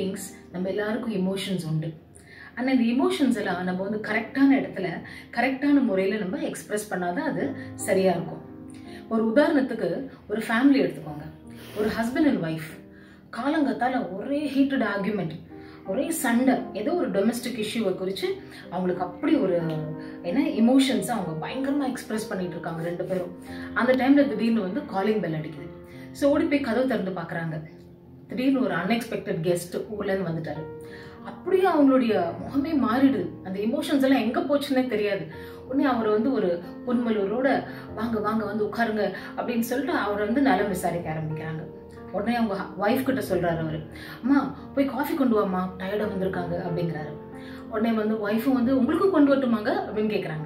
Beings நம்ம எல்லாருக்கும் emotions உண்டு ஆனால் இந்த எமோஷன்ஸ் எல்லாம் நம்ம வந்து கரெக்டான இடத்துல கரெக்டான முறையில் நம்ம எக்ஸ்பிரஸ் பண்ணாதான் அது சரியாக இருக்கும் ஒரு உதாரணத்துக்கு ஒரு ஃபேமிலி எடுத்துக்கோங்க ஒரு ஹஸ்பண்ட் அண்ட் ஒய்ஃப் காலங்கத்தால் ஒரே ஹீட்டட் ஆர்குமெண்ட் ஒரே சண்டை ஏதோ ஒரு டொமஸ்டிக் இஷ்யூவை குறித்து அவங்களுக்கு அப்படி ஒரு என்ன எமோஷன்ஸை அவங்க பயங்கரமாக எக்ஸ்பிரஸ் பண்ணிட்டு இருக்காங்க ரெண்டு பேரும் அந்த டைமில் திடீர்னு வந்து காலிங் பெல் அடிக்குது ஸோ ஓடி போய் கதவு திறந்து பார்க்குறாங்க திடீர்னு ஒரு அன்எக்ஸ்பெக்டட் கெஸ்ட் ஊர்லேருந்து வந்துட்டாரு அப்படியே அவங்களுடைய முகமே மாறிடுது அந்த எமோஷன்ஸ் எல்லாம் எங்கே போச்சுன்னே தெரியாது உடனே அவர் வந்து ஒரு பொன்மலூரோட வாங்க வாங்க வந்து உட்காருங்க அப்படின்னு சொல்லிட்டு அவரை வந்து நலம் விசாரிக்க ஆரம்பிக்கிறாங்க உடனே அவங்க ஒய்ஃப் கிட்ட சொல்றாரு அவரு அம்மா போய் காஃபி கொண்டு வாம்மா டயர்டாக வந்திருக்காங்க அப்படிங்கிறாரு உடனே வந்து ஒய்ஃபும் வந்து உங்களுக்கும் கொண்டு வரட்டுமாங்க அப்படின்னு கேட்குறாங்க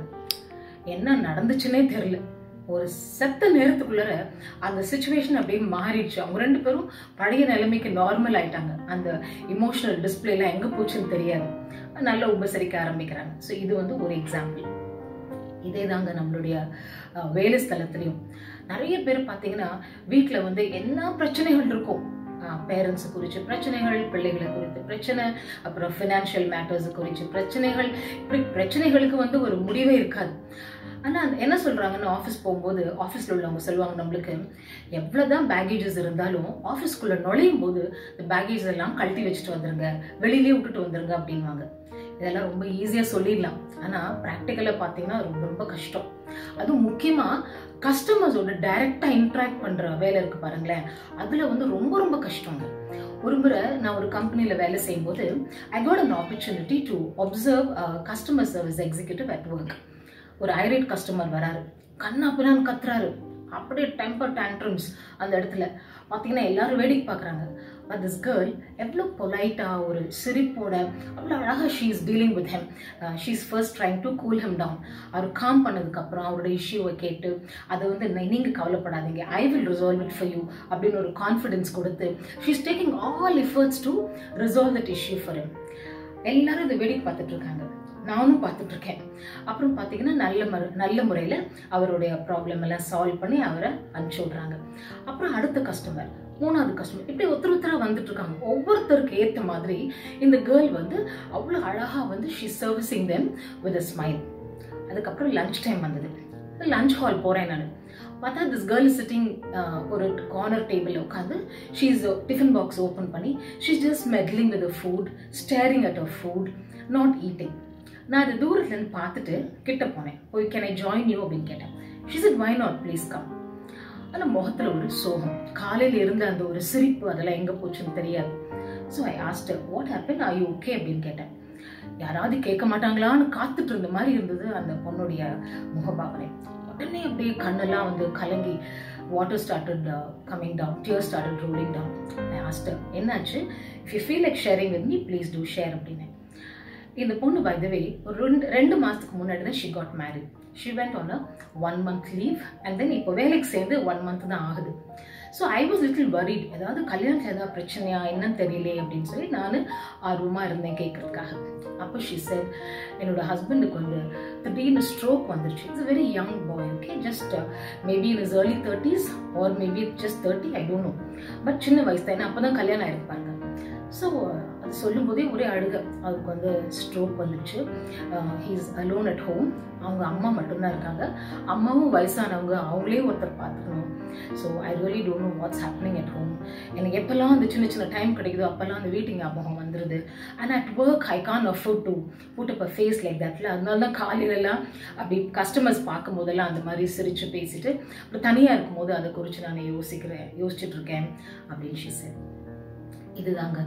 என்ன நடந்துச்சுன்னே தெரியல ஒரு செத்த நேரத்துக்குள்ளார அந்த சுச்சுவேஷன் அப்படியே மாறிடுச்சு அவங்க ரெண்டு பேரும் பழைய நிலைமைக்கு நார்மல் ஆயிட்டாங்க அந்த இமோஷனல் டிஸ்பிளேலாம் எங்கே போச்சுன்னு தெரியாது நல்லா உபசரிக்க ஆரம்பிக்கிறாங்க ஸோ இது வந்து ஒரு எக்ஸாம்பிள் இதே தாங்க நம்மளுடைய அஹ், வேலை ஸ்தலத்துலையும் நிறைய பேர் பார்த்தீங்கன்னா வீட்டில் வந்து என்ன பிரச்சனைகள் இருக்கும் பேரண்ட்ஸு குறித்து பிரச்சனைகள் பிள்ளைகளை குறித்து பிரச்சனை அப்புறம் ஃபினான்ஷியல் மேட்டர்ஸ் குறித்து பிரச்சனைகள் இப்படி பிரச்சனைகளுக்கு வந்து ஒரு முடிவே இருக்காது ஆனால் என்ன சொல்கிறாங்கன்னு ஆஃபீஸ் போகும்போது ஆஃபீஸில் உள்ளவங்க சொல்லுவாங்க நம்மளுக்கு எவ்வளோ தான் பேகேஜஸ் இருந்தாலும் ஆஃபீஸ்க்குள்ளே நுழையும் போது இந்த பேகேஜ் எல்லாம் கழட்டி வச்சுட்டு வந்துருங்க வெளியிலேயே விட்டுட்டு வந்துருங்க அப்படின்வாங்க இதெல்லாம் ரொம்ப ஈஸியாக சொல்லிடலாம் ஆனால் ப்ராக்டிக்கலாக பார்த்தீங்கன்னா ரொம்ப ரொம்ப கஷ்டம் அதுவும் முக்கியமாக கஸ்டமர்ஸோட டைரெக்டாக இன்ட்ராக்ட் பண்ணுற வேலை இருக்குது பாருங்களேன் அதில் வந்து ரொம்ப ரொம்ப கஷ்டங்க ஒரு முறை நான் ஒரு கம்பெனியில் வேலை செய்யும்போது I got an opportunity to observe customer service executive at work ஒரு ஐரேட் கஸ்டமர் வராரு கண்ணா பின்னான்னு கத்துறாரு அப்படியே டெம்பர் டேண்ட்ரம்ஸ் அந்த இடத்துல பார்த்தீங்கன்னா எல்லாரும் வேடிக்கை பார்க்குறாங்க பட் திஸ் கேர்ள் எவ்வளோ பொலைட்டாக ஒரு சிரிப்போட அவ்வளோ அழகாக she is dealing with him she is first trying to cool him down அவர் காம் பண்ணதுக்கப்புறம் அவரோட இஷ்யூவை கேட்டு அதை வந்து நீங்கள் கவலைப்படாதீங்க I will resolve it for you அப்படின்னு ஒரு கான்ஃபிடென்ஸ் கொடுத்து she is taking all efforts to resolve that issue for him எல்லாரும் இதை வேடிக்கை பார்த்துட்டு இருக்காங்க நானும் பார்த்துட்டு இருக்கேன் அப்புறம் பார்த்தீங்கன்னா நல்ல மரு நல்ல முறையில் அவருடைய ப்ராப்ளம் எல்லாம் சால்வ் பண்ணி அவரை அனுப்பிச்சி விட்றாங்க அப்புறம் அடுத்த கஸ்டமர் மூணாவது கஸ்டமர் இப்படி ஒருத்தர் ஒருத்தராக வந்துட்டு இருக்காங்க ஒவ்வொருத்தருக்கு ஏற்ற மாதிரி இந்த கேர்ள் வந்து அவ்வளோ அழகாக வந்து she servicing them with a smile அதுக்கப்புறம் லஞ்ச் டைம் வந்தது லஞ்ச் ஹால் போகிறேன் நான் பார்த்தா திஸ் கேர்ள் இஸ் சிட்டிங் ஒரு கார்னர் டேபிளில் உட்காந்து she is tiffin box open பண்ணி she just meddling with food staring at a food not eating நான் அது தூரத்துலேருந்து பார்த்துட்டு கிட்ட போனேன் போய் கேன் ஐ ஜாயின் யூ அப்படின்னு கேட்டேன் she it why not please come ஆனால் முகத்தில் ஒரு சோகம் காலையில் இருந்த அந்த ஒரு சிரிப்பு அதெல்லாம் எங்கே போச்சுன்னு தெரியாது ஸோ ஐ ஆஸ்டர் what happen I you okay அப்படின்னு கேட்டேன் யாராவது கேட்க மாட்டாங்களான்னு காத்துட்டு இருந்த மாதிரி இருந்தது அந்த பொண்ணுடைய முகபாவனை உடனே அப்படியே கண்ணெல்லாம் வந்து கலங்கி water started coming down tear started rolling down I ஆஸ்டர் என்னாச்சு if you feel like sharing with me please do share அப்படின்னு இந்த பொண்ணு பை த வே ஒரு ரெண்டு ரெண்டு மாதத்துக்கு முன்னாடி தான் she got married she went on a one month leave and then இப்போ வேலைக்கு சேர்ந்து ஒன் மந்த் தான் ஆகுது so I was little worried ஏதாவது கல்யாணத்தில் ஏதாவது பிரச்சனையா என்னன்னு தெரியலையே அப்படின்னு சொல்லி நான் ஆர்வமாக இருந்தேன் கேட்கறதுக்காக அப்போ ஷி செட் என்னோட ஹஸ்பண்டுக்கு வந்து திடீர்னு ஸ்ட்ரோக் வந்துருச்சு it's very young boy okay just maybe in is early thirties or maybe just thirty I don't know but சின்ன வயசு தான் ஏன்னா அப்போ தான் கல்யாணம் ஆயிருக்கு பாருங்க ஸோ அது சொல்லும்போதே ஒரே அழுக அவருக்கு வந்து ஸ்ட்ரோக் வந்துச்சு ஹீஸ் அலோன் அட் ஹோம் அவங்க அம்மா மட்டும்தான் இருக்காங்க அம்மாவும் வயசானவங்க அவங்களே ஒருத்தர் பார்த்துக்கணும் so I really don't know what's happening at home எனக்கு எப்போல்லாம் அந்த சின்ன சின்ன டைம் கிடைக்குதோ அப்போல்லாம் அந்த வீட்டு ஞாபகம் வந்துடுது and at work I can afford to put up a face like தட்ல அதனால தான் காலையிலலாம் அப்படி கஸ்டமர்ஸ் பார்க்கும் போதெல்லாம் அந்த மாதிரி சிரித்து பேசிட்டு அப்புறம் தனியாக இருக்கும்போது அதை குறித்து நான் யோசிக்கிறேன் யோசிச்சுட்டு இருக்கேன் அப்படின்னு ஷி said. இதுதாங்க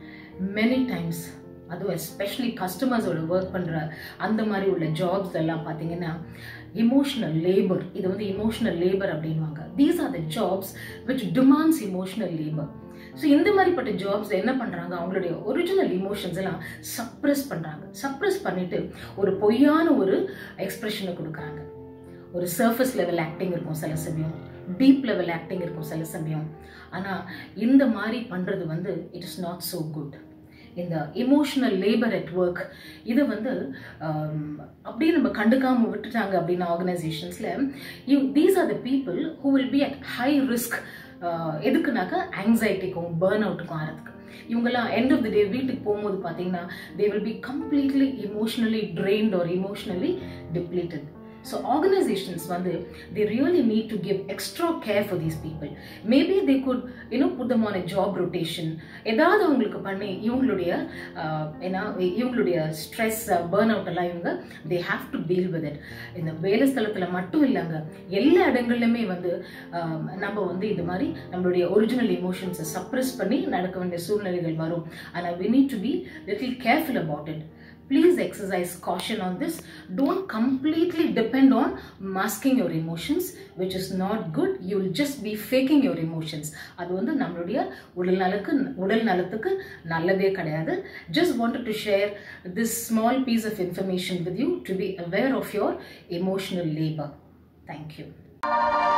மெனி டைம்ஸ் அதுவும் எஸ்பெஷலி கஸ்டமர்ஸோட ஒர்க் பண்ணுற அந்த மாதிரி உள்ள ஜாப்ஸ் எல்லாம் பார்த்தீங்கன்னா இமோஷனல் லேபர் இது வந்து இமோஷனல் லேபர் அப்படின்வாங்க these are the jobs which demands emotional labour so இந்த மாதிரிப்பட்ட ஜாப்ஸ் என்ன பண்ணுறாங்க அவங்களுடைய ஒரிஜினல் இமோஷன்ஸ் எல்லாம் சப்ரெஸ் பண்ணுறாங்க சப்ரெஸ் பண்ணிட்டு ஒரு பொய்யான ஒரு எக்ஸ்பிரஷனை கொடுக்குறாங்க ஒரு சர்ஃபஸ் லெவல் ஆக்டிங் இருக்கும் சில சமயம் டீப் லெவல் ஆக்டிங் இருக்கும் சில சமயம் ஆனால் இந்த மாதிரி பண்ணுறது வந்து it is not so good இந்த இமோஷனல் லேபர் அட் ஒர்க் இது வந்து ஆம், அப்படியே நம்ம கண்டுக்காம விட்டுட்டாங்க அப்படின்னு ஆர்கனைசேஷன்ஸில் you these are the people who will be at high risk எதுக்குனாக்கா ஆங்ஸைட்டிக்கும் பேர்ன் அவுட்டுக்கும் ஆகிறதுக்கு இவங்கெல்லாம் எண்ட் ஆஃப் த டே வீட்டுக்கு போகும்போது பார்த்தீங்கன்னா they will be completely emotionally drained or emotionally depleted so organisations வந்து they really need to give extra care for these people maybe they could you know put them on job rotation ஏதாவது அவங்களுக்கு பண்ணி இவங்களுடைய ஏன்னா இவங்களுடைய ஸ்ட்ரெஸ் பேர்ன் அவுட் எல்லாம் இவங்க they have to deal with it இந்த வேலை ஸ்தலத்தில் மட்டும் இல்லைங்க எல்லா இடங்கள்லையுமே வந்து நம்ம வந்து இது மாதிரி நம்மளுடைய ஒரிஜினல் இமோஷன்ஸை சப்ரெஸ் பண்ணி நடக்க வேண்டிய சூழ்நிலைகள் வரும் ஆனால் we need to be little careful about it please exercise caution on this don't completely depend on masking your emotions which is not good you will just be faking your emotions அது வந்து நம்மளுடைய உடல் நலக்கு உடல் நலத்துக்கு நல்லதே கிடையாது just wanted to share this small piece of information with you to be aware of your emotional labor thank you